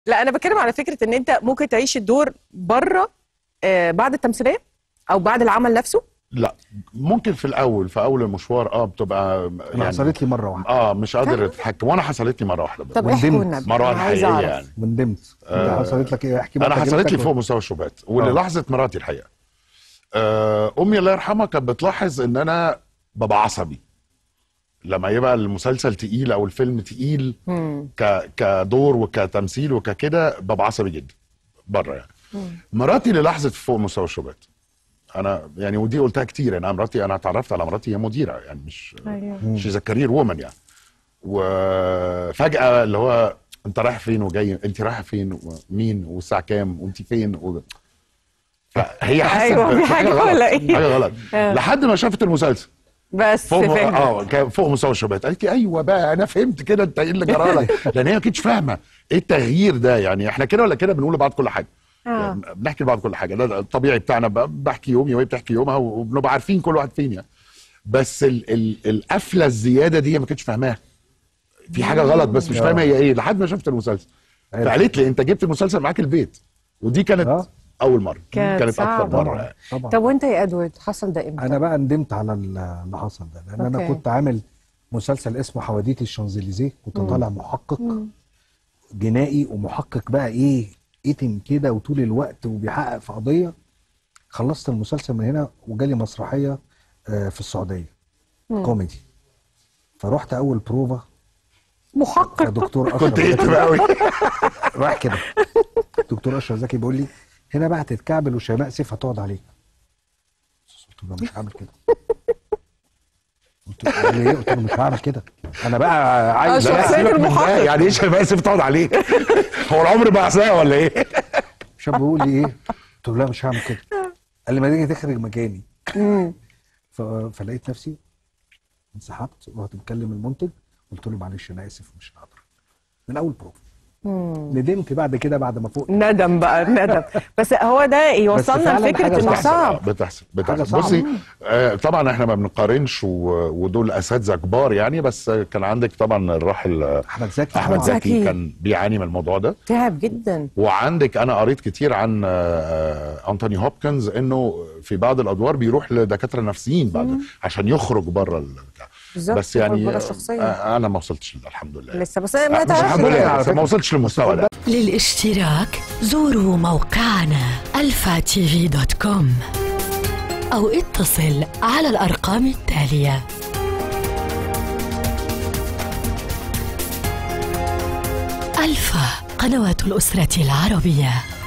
لا انا بتكلم على فكره ان انت ممكن تعيش الدور بره آه بعد التمثيليه او بعد العمل نفسه لا ممكن في الاول في اول المشوار اه بتبقى انا حصلت لي مره واحده اه مش قادر اتحكم وانا حصلت لي مره واحده بس طب احكوا وندمت. النبي مره أنا عايزة حقيقيه أعرف. يعني وندمت انت حصلت لك ايه احكي بقى انا حصلت لي تجربتك فوق مستوى الشبهات واللي آه. لاحظت مراتي الحقيقه آه امي الله يرحمها كانت بتلاحظ ان انا ببقى عصبي لما يبقى المسلسل تقيل او الفيلم تقيل ك كدور وكتمثيل وككده ببقى عصبي جدا بره يعني مراتي اللي لاحظت فوق مستوى الشبهات انا يعني ودي قلتها كتير انا مراتي انا اتعرفت على مراتي هي مديره يعني مش شيز كارير وومن يعني وفجاه اللي هو انت رايح فين وجاي انت رايحه فين ومين والساعه كام وانت فين و... فهي حست أيوة، في حاجة غلط ولا إيه؟ حاجه غلط آه. لحد ما شافت المسلسل بس فوق فهمت اه كان فوق مستوى الشبهات قالت لي ايوه بقى انا فهمت كده انت ايه اللي جرالك لان هي ما كانتش فاهمه ايه التغيير ده يعني احنا كده ولا كده بنقول لبعض كل حاجه آه. يعني بنحكي لبعض كل حاجه ده الطبيعي بتاعنا ب- بحكي يومي وهي بتحكي يومها وبنبقى عارفين كل واحد فين يعني بس ال ال القفله الزياده دي هي ما كانتش فاهماها في حاجه غلط بس مش آه. فاهمه هي ايه لحد ما شفت المسلسل عرفت. فقالت لي انت جبت المسلسل معاك البيت ودي كانت آه. اول مره كانت كانت صعبة. اكتر مره طبعا يعني. طبعا طب وانت يا ادوارد حصل ده امتى؟ انا بقى ندمت على اللي حصل ده لان انا أوكي. كنت عامل مسلسل اسمه حواديت الشانزليزيه كنت طالع محقق جنائي ومحقق بقى ايه اتم كده وطول الوقت وبيحقق في قضيه خلصت المسلسل من هنا وجالي مسرحيه آه، في السعوديه كوميدي فروحت اول بروفا محقق دكتور اشرف كنت ايه زكي قوي رايح كده دكتور اشرف زكي بيقول لي هنا بقى هتتكعبل وشيماء سيف هتقعد عليك قلت له مش هعمل كده قلت له قال لي ايه قلت له مش هعمل كده انا بقى عايز آه، لا، شخصية سيبك من ده. المحقق. يعني ايش بقى سيف تقعد عليك هو العمر بعثها ولا ايه شاب بيقول لي ايه قلت له لا مش هعمل كده قال لي ما تيجي تخرج مكاني ف... فلقيت نفسي انسحبت ورحت مكلم المنتج قلت له معلش انا اسف مش هقدر من اول بروف ندمت بعد كده بعد ما فوق ندم بقى ندم بس هو ده يوصلنا فعلاً لفكره حاجة انه صعبة. صعب بتحصل حاجة بتحصل صعبة. بصي آه طبعا احنا ما بنقارنش و- ودول اساتذه كبار يعني بس كان عندك طبعا الراحل آه، احمد زكي احمد طبعاً. زكي زكي. كان بيعاني من الموضوع ده تعب جدا وعندك انا قريت كتير عن آه، آه، انتوني هوبكنز انه في بعض الادوار بيروح لدكاتره نفسيين بعد عشان يخرج بره البتاع بالظبط، بس يخرج يعني بره الشخصية. آه، انا ما وصلتش الحمد لله لسه بس ما آه، مش الحمد تعرفش لله على بس فكرة. ما وصلتش للمستوى ده للاشتراك زوروا موقعنا الفا تي في دوت كوم أو اتصل على الأرقام التالية ألفا قنوات الأسرة العربية